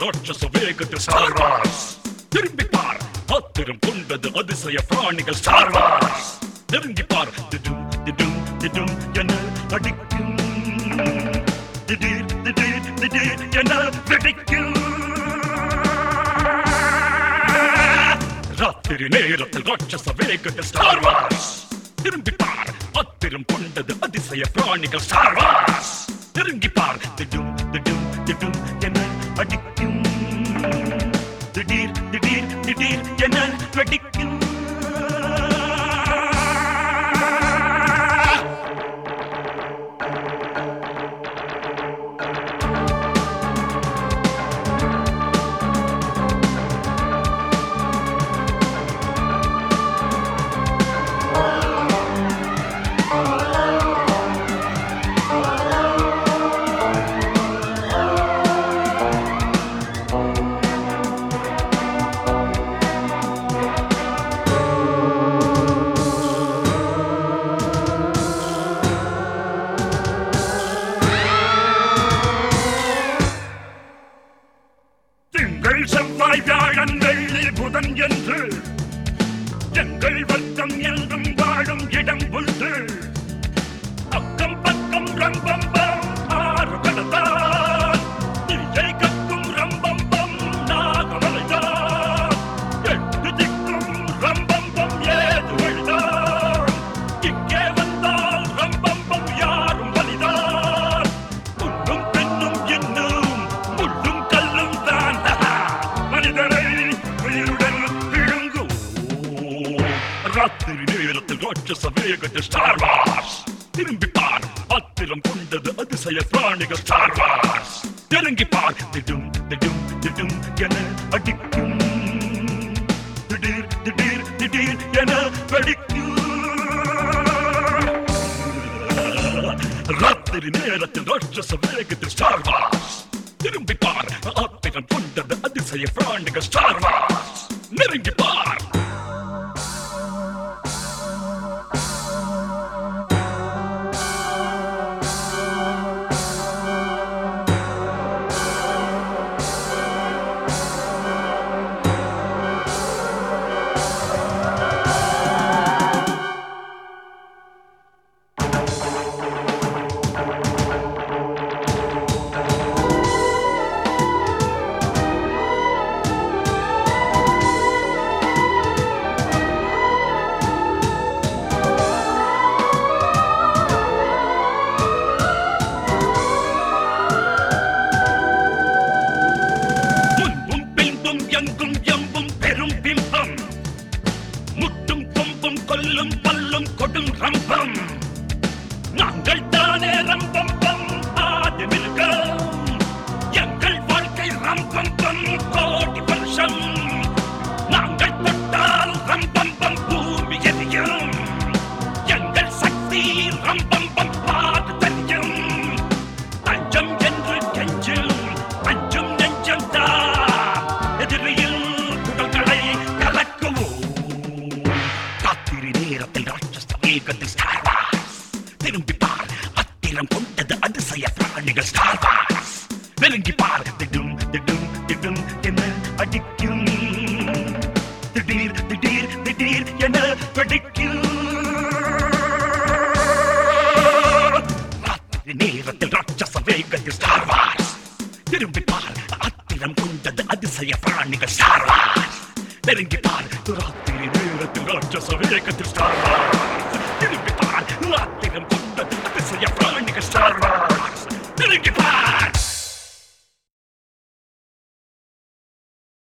ராட்சச வேகத்தில் star Wars திரும்பி பார் ஆத்திரம் கொண்டது அதிசய பிராணிகள் ஸ்டார் வார்ஸ் நெருங்கி பார் திடும் திடும் திடும் என அடிக்கும் திடீர் திடீர் திடீர் என வெடிக்கும் ராத்திரி நேரத்தில் ராட்சச வேகத்தில் ஸ்டார் வார்ஸ் திரும்பி பார் ஆத்திரம் கொண்டது அதிசய பிராணிகள் ஸ்டார் வார்ஸ் நெருங்கி பார் திடும் திடும் திடும் என அடிக்கும் திடீர் திடீர் திடீர் என வெடிக்கும் திங்கள் செவ்வாய் வியாழன் வெள்ளி புதன் என்று எங்கள் வர்க்கம் என்றும் வாழும் இடம் உண்டு அக்கம் பக்கம் ரம்பம் பம் ஆறு கடத்தான் தீயை கக்கும் ரம்பம் பம் நாகமலைதான் எட்டு திக்கும் ரம்பம் பம் ஏது வழிதான் இங்கே வந்தால் ரம்பம் பம் யாரும் வலிதான் முன்னும் பின்னும் இன்னும் முள்ளும் கல்லும் தான் மனிதனை உயிருடன் விழுங்கும் ராத்திரி நேரத்தில் ராட்சச வேகத்தில் ஸ்டார் வார்ஸ் திரும்பி பார் ஆத்திரம் கொண்டது அதிசய பிராணிகள் ஸ்டார் வார்ஸ் நெருங்கி பார் திடும் திடும் திடும் என அடிக்கும் திடீர் திடீர் திடீர் என வெடிக்கும் ராத்திரி நேரத்தில் ராட்சச வேகத்தில் ஸ்டார் வார்ஸ் திரும்பி பார் ஆத்திரம் கொண்டது அதிசய பிராணிகள் ஸ்டார் வார்ஸ் நெருங்கி பார் முன்பும் பின்பும் எங்கும் எம்பும் பெரும் பிம்பம் முட்டும் கொம்பும் கொல்லும் பல்லும் கொடும் ரம்பம் நாங்கள் தானே ரம்பம் பம் ஆதி மிருகம் எங்கள் வாழ்க்கை ரம்பம் பம் கோடி வருஷம் நாங்கள் தொட்டால் ரம்பம் பம் பூமி எரியும் எங்கள் சக்தி ரம்பம் பம் பாடு தெரியும் அஞ்சம் என்று கெஞ்சும் அஞ்சும் நெஞ்சம் தான் எதிரியில் குடல்களை கலக்குவோம் ராத்திரி நேரத்தில் ராட்சச வேகத்தில் ஸ்டார் வார்ஸ் திரும்பி பார் அத்திரம் கொண்டது அதிசய பிராணிகள் ஸ்டார் வார்ஸ் நெருங்கி பார் திடும் திடும் திடும் என அடிக்கும் திடீர் திடீர் திடீர் என வெடிக்கும் ராத்திரி நேரத்தில் ராட்சச வேகத்தில் ஸ்டார் வார்ஸ் திரும்பி பார் அத்திரம் கொண்டது அதிசய பிராணிகள் ஸ்டார் வார்ஸ் நெருங்கி பார் ராத்திரி நேரத்தில் ராட்சச வேகத்தில் ஸ்டார் வார்ஸ் திரும்பி பார் அத்திரம் கொண்டது அதிசய பிராணிகள் ஸ்டார் வார்ஸ் நெருங்கி பார்